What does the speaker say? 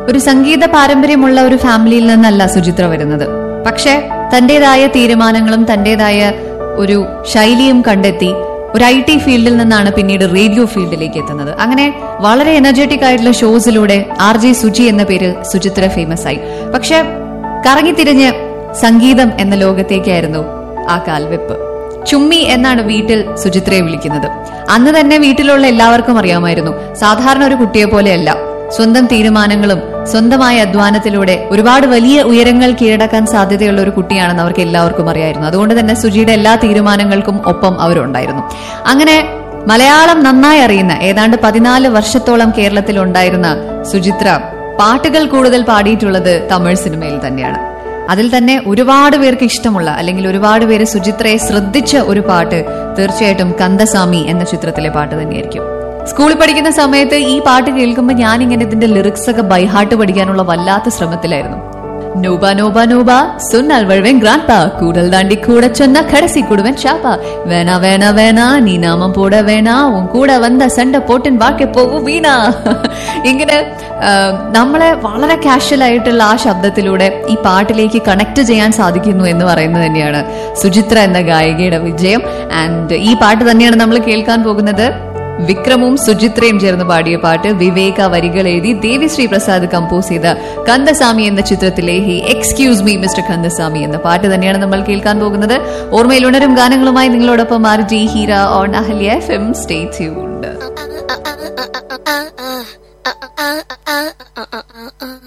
ഒരു സംഗീത പാരമ്പര്യമുള്ള ഒരു ഫാമിലിയിൽ നിന്നല്ല സുചിത്ര വരുന്നത് പക്ഷെ തന്റേതായ തീരുമാനങ്ങളും തന്റേതായ ഒരു ശൈലിയും കണ്ടെത്തി ഒരു ഐ ടി ഫീൽഡിൽ നിന്നാണ് പിന്നീട് റേഡിയോ ഫീൽഡിലേക്ക് എത്തുന്നത് അങ്ങനെ വളരെ എനർജറ്റിക് ആയിട്ടുള്ള ഷോസിലൂടെ ആർ ജെ സുചി എന്ന പേര് സുചിത്ര ഫേമസ് ആയി പക്ഷെ കറങ്ങിത്തിരിഞ്ഞ് സംഗീതം എന്ന ലോകത്തേക്കായിരുന്നു ആ കാൽവെപ്പ് ചുമ്മി എന്നാണ് വീട്ടിൽ സുചിത്രയെ വിളിക്കുന്നത് അന്ന് തന്നെ വീട്ടിലുള്ള എല്ലാവർക്കും അറിയാമായിരുന്നു സാധാരണ ഒരു കുട്ടിയെ പോലെയല്ല സ്വന്തം തീരുമാനങ്ങളും സ്വന്തമായ അധ്വാനത്തിലൂടെ ഒരുപാട് വലിയ ഉയരങ്ങൾ കീഴടക്കാൻ സാധ്യതയുള്ള ഒരു കുട്ടിയാണെന്ന് അവർക്ക് എല്ലാവർക്കും അറിയായിരുന്നു അതുകൊണ്ട് തന്നെ സുജിയുടെ എല്ലാ തീരുമാനങ്ങൾക്കും ഒപ്പം അവരുണ്ടായിരുന്നു അങ്ങനെ മലയാളം നന്നായി അറിയുന്ന ഏതാണ്ട് പതിനാല് വർഷത്തോളം കേരളത്തിൽ ഉണ്ടായിരുന്ന സുചിത്ര പാട്ടുകൾ കൂടുതൽ പാടിയിട്ടുള്ളത് തമിഴ് സിനിമയിൽ തന്നെയാണ് അതിൽ തന്നെ ഒരുപാട് പേർക്ക് ഇഷ്ടമുള്ള അല്ലെങ്കിൽ ഒരുപാട് പേര് സുചിത്രയെ ശ്രദ്ധിച്ച ഒരു പാട്ട് തീർച്ചയായിട്ടും കന്ദസാമി എന്ന ചിത്രത്തിലെ പാട്ട് തന്നെയായിരിക്കും സ്കൂളിൽ പഠിക്കുന്ന സമയത്ത് ഈ പാട്ട് കേൾക്കുമ്പോൾ ഞാനിങ്ങനെ ഇതിന്റെ ലിറിക്സ് ഒക്കെ ബൈഹാർട്ട് പഠിക്കാനുള്ള വല്ലാത്ത ശ്രമത്തിലായിരുന്നു നോബ നോബ നോബ സുന്നാൽ വഴുവൻ ഗ്രാൻഡ് പാ കൂടൽ ദാണ്ടി കൂടെ ചൊന്ന കടസി കുടുവൻ ഷാപ്പ വേണ വേണ വേണ നീ നാമം പോട വേണ ഉൻ കൂടെ വന്ന സണ്ട പോട്ടിൻ ബാക്കി പോകൂ വീണ ഇങ്ങനെ ആ, നമ്മളെ വളരെ കാഷ്വൽ ആയിട്ടുള്ള ആ ശബ്ദത്തിലൂടെ ഈ പാട്ടിലേക്ക് കണക്ട് ചെയ്യാൻ സാധിക്കുന്നു എന്ന് പറയുന്നത് തന്നെയാണ് സുചിത്ര എന്ന ഗായികയുടെ വിജയം ആൻഡ് ഈ പാട്ട് തന്നെയാണ് നമ്മൾ കേൾക്കാൻ പോകുന്നത് വിക്രമും സുചിത്രയും ചേർന്ന് പാടിയ പാട്ട് വിവേക വരികൾ എഴുതി ദേവിശ്രീ പ്രസാദ് കമ്പോസ് ചെയ്ത കന്ദസ്വാമി എന്ന ചിത്രത്തിലെ hi excuse me mister Kandaswamy എന്ന പാട്ട് തന്നെയാണ് നമ്മൾ കേൾക്കാൻ പോകുന്നത് ഓർമ്മയിൽ ഉണരും ഗാനങ്ങളുമായി നിങ്ങളോടൊപ്പം R J Heera on Ahalya F M stay tuned